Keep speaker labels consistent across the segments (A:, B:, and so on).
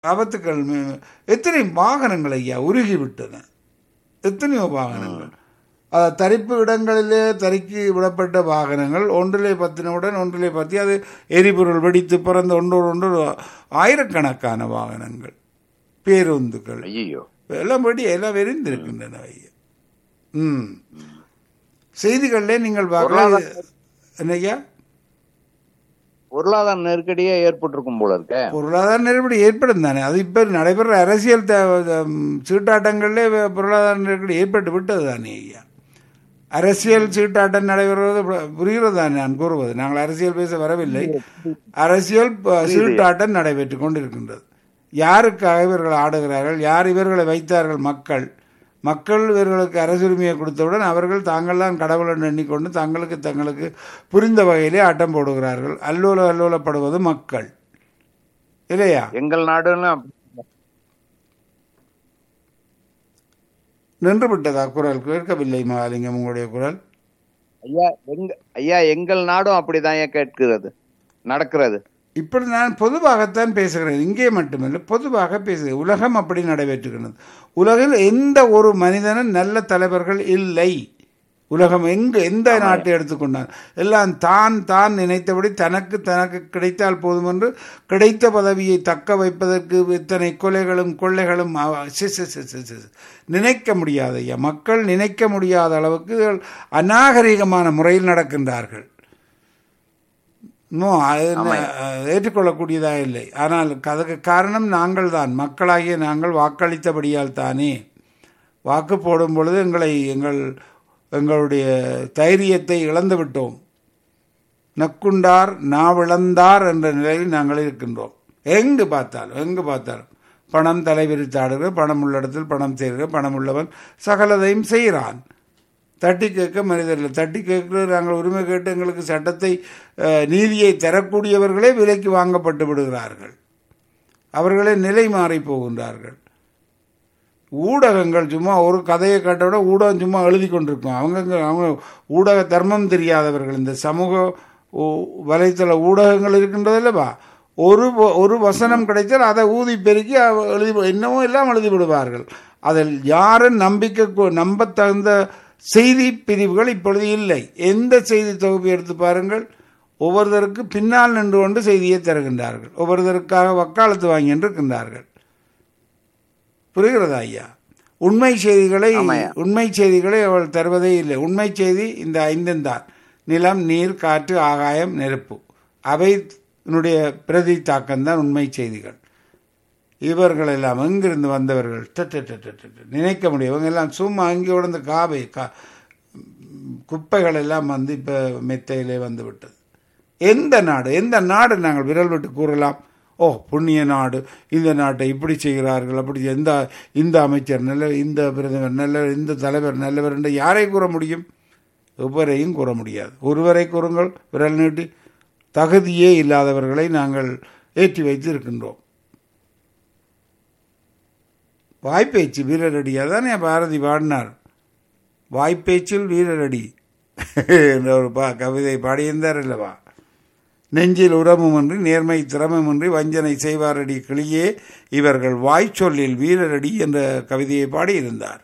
A: ஆபத்துக்கள் மி- எத்தனை வாகனங்கள் ஐயா உருகி விட்டன எத்தனையோ வாகனங்கள் அஹ், தரிப்பு இடங்களிலே தரிக்கி விடப்பட்ட வாகனங்கள் ஒன்றிலே பத்தினவுடன் ஒன்றிலே பற்றி அது எரிபொருள் வெடித்து பிறந்த ஒன்றோடு ஒன்று ஆயிரக்கணக்கான வாகனங்கள் பேருந்துகள்
B: ஐயோ
A: எல்லாம் வெடி எல்லாம் வெறிந்திருக்கின்றன ஐயா ம் செய்திகளிலே நீங்கள் பார்க்கலாம் என்னய்யா
B: பொருளாதார நெருக்கடியே ஏற்பட்டிருக்கும் போல இருக்க
A: பொருளாதார நெருக்கடி ஏற்படும் தானே அது இப்போ நடைபெற அரசியல் த- ம், சீட்டாட்டங்களிலே வ- பொருளாதார நெருக்கடி ஏற்பட்டு விட்டது தானே ஐயா அரசியல் சீட்டாட்டம் நடைபெறுவது பு- புரிகிறது தானே நான் கூறுவது நாங்கள் அரசியல் பேச வரவில்லை அரசியல் ப- சீட்டாட்டம் நடைபெற்றுக் கொண்டிருக்கின்றது யாருக்காக இவர்கள் ஆடுகிறார்கள் யார் இவர்களை வைத்தார்கள் மக்கள் மக்கள் இவர்களுக்கு அரசுரிமையை கொடுத்தவுடன் அவர்கள் தாங்கள்தான் கடவுள் என்று எண்ணிக்கொண்டு தங்களுக்கு தங்களுக்கு புரிந்த வகையிலே ஆட்டம் போடுகிறார்கள் அல்லோல அல்லோலப்படுவது மக்கள் இல்லையா
B: எங்கள் நாடுன்னு
A: நின்று விட்டதா குரல் கேட்கவில்லை மகாலிங்கம் உங்களுடைய குரல்
B: ஐயா எங்க ஐயா எங்கள் நாடும் அப்படிதான் ஏன் கேட்கிறது நடக்கிறது
A: இப்படி நான் பொதுவாகத்தான் பேசுகிறேன் இங்கே மட்டுமில்லை பொதுவாக பேசுகிறேன் உலகம் அப்படி நடைபெற்றுகிறது உலகில் எந்த ஒரு மனிதனும் நல்ல தலைவர்கள் இல்லை உலகம் எங்கு எந்த நாட்டை எடுத்துக்கொண்டான் எல்லாம் தான் தான் நினைத்தபடி தனக்கு தனக்கு கிடைத்தால் போதும் என்று கிடைத்த பதவியை தக்க வைப்பதற்கு இத்தனை கொலைகளும் கொள்ளைகளும் அவ- சி, சி, சி, சி, சி. நினைக்க முடியாத ஐயா மக்கள் நினைக்க முடியாத அளவுக்கு அநாகரிகமான முறையில் நடக்கின்றார்கள் இன்னும் அது என்ன, அஹ், ஏற்றுக்கொள்ளக்கூடியதாக இல்லை ஆனால் அதுக்கு காரணம் நாங்கள் தான் மக்களாகிய நாங்கள் வாக்களித்தபடியால் தானே வாக்கு போடும் பொழுது எங்களை எங்கள் எங்களுடைய தைரியத்தை இழந்து விட்டோம் நக்குண்டார் நாவிழந்தார் என்ற நிலையில் நாங்கள் இருக்கின்றோம் எங்கு பார்த்தாலும் எங்கு பார்த்தாலும் பணம் தலைவிரித்தாடுகிற பணம் உள்ள இடத்தில் பணம் செய்கிற பணம் உள்ளவன் சகலதையும் செய்கிறான் தட்டி கேட்க மனிதர்கள் தட்டி கேட்கிற நாங்கள் உரிமை கேட்டு எங்களுக்கு சட்டத்தை அஹ், நீதியை தரக்கூடியவர்களே விலைக்கு வாங்கப்பட்டு விடுகிறார்கள் அவர்களே நிலை மாறி போகின்றார்கள் ஊடகங்கள் சும்மா ஒரு கதையை கேட்டவிட ஊடகம் சும்மா எழுதி கொண்டிருக்கும் அவங்க அவங்க ஊடக தர்மம் தெரியாதவர்கள் இந்த சமூக ஊ- வலைத்தள ஊடகங்கள் இருக்கின்றதில்லவா ஒரு வ- ஒரு வசனம் கிடைத்தால் அதை ஊதி பெருக்கி அவ- எழுதி என்னவோ எல்லாம் எழுதி விடுவார்கள் அதில் யாரும் நம்பிக்கை கொ- நம்பத் தகுந்த செய்தி பிரிவுகள் இப்பொழுது இல்லை எந்த செய்தி தொகுப்பு எடுத்து பாருங்கள் ஒவ்வொருத்தருக்கு பின்னால் நின்று கொண்டு செய்தியை தருகின்றார்கள் ஒவ்வொருத்தருக்காக வக்காலத்து வாங்கி இருக்கின்றார்கள் புரிகிறதா ஐயா உண்மை செய்திகளை உண்மை செய்திகளை அவள் தருவதே இல்லை உண்மை செய்தி இந்த ஐந்தும் தான் நிலம் நீர் காற்று ஆகாயம் நெருப்பு அவைனுடைய பிரதி தாக்கம்தான் உண்மை செய்திகள் இவர்கள் எல்லாம் எங்கிருந்து வந்தவர்கள் ட, ட, ட, ட, ட, ட. நினைக்க முடியும் இவங்க எல்லாம் சும்மா அங்கே உடந்து காவை கா குப்பைகள் எல்லாம் வந்து இப்போ மெத்தையிலே வந்து விட்டது எந்த நாடு எந்த நாடு நாங்கள் விரல் விட்டு கூறலாம் ஓ புண்ணிய நாடு இந்த நாட்டை இப்படி செய்கிறார்கள் அப்படி எந்த இந்த அமைச்சர் நல்ல இந்த பிரதமர் நல்லவர் இந்த தலைவர் நல்லவர் என்று யாரை கூற முடியும் எவரையும் கூற முடியாது ஒருவரை கூறுங்கள் விரல் நீட்டி தகுதியே இல்லாதவர்களை நாங்கள் ஏற்றி வைத்து இருக்கின்றோம் வாய்ப்பேச்சு வீரரடியாக தானே பாரதி பாடினார் வாய்ப்பேச்சில் வீரரடி என்ற ஒரு பா கவிதை பாடியிருந்தார் அல்லவா நெஞ்சில் உரமுமின்றி நேர்மை திறமுமின்றி வஞ்சனை செய்வாரடி கிளியே இவர்கள் வாய்ச்சொல்லில் வீரரடி என்ற கவிதையை பாடியிருந்தார்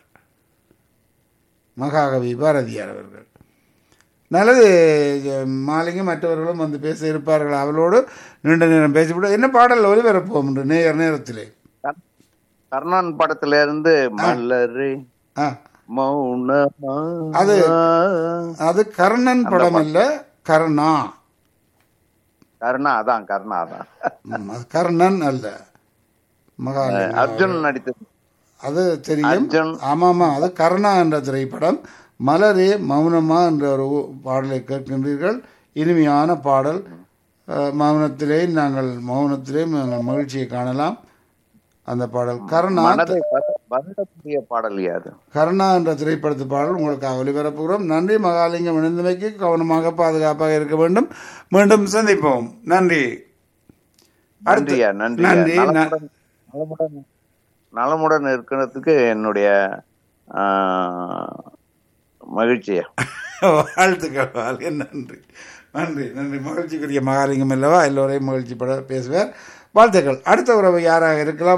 A: மகாகவி பாரதியார் அவர்கள் நல்லது மாலிங்க மற்றவர்களும் வந்து பேச இருப்பார்கள் அவளோடு நீண்ட நேரம் பேசிவிட்டு என்ன பாடல் ஒலிபரப்போம் என்று நேர் நேரத்திலே
B: கர்ணன் படத்துல இருந்து மலரு
A: ஆ
B: மௌனமா
A: அது அது கர்ணன் படம் இல்ல கர்ணா
B: கர்ணா அதான் கர்ணா அதான்
A: ம், அது கர்ணன் அல்ல மகாலிங்கம்
B: அர்ஜுன் நடித்தது
A: அது தெரியும்
B: அர்ஜுன்.
A: ஆமாமா அது கர்ணா என்ற திரைப்படம் மலரே மௌனமா என்ற ஒரு பாடலை கேட்கின்றீர்கள் இனிமையான பாடல் அஹ், மௌனத்திலே நாங்கள் மௌனத்திலே நாங்கள் மகிழ்ச்சியை காணலாம் அந்த பாடல் கர்ணா
B: மனதை வரு- வருடக்கூடிய பாடல் அது
A: கருணா என்ற திரைப்படத்து பாடல் உங்களுக்கு ஒளிபரப்புகிறோம் நன்றி மகாலிங்கம் இணைந்தமைக்கு கவனமாக பாதுகாப்பாக இருக்க வேண்டும் மீண்டும் சந்திப்போம் நன்றி அடுத்து-
B: நன்றியா நன்றியா
A: நன்றி ந-
B: நலமுடன் நலமுடன் நலமுடன் இருக்கிறதுக்கு என்னுடைய ஆ, மகிழ்ச்சியா
A: வாழ்த்துக்கள் வாழ்க நன்றி நன்றி நன்றி மகிழ்ச்சிக்குரிய மகாலிங்கம் அல்லவா எல்லோரையும் மகிழ்ச்சிப்பட பேசுவார் வாழ்த்துக்கள் அடுத்த உறவு யாராக இருக்கலாம்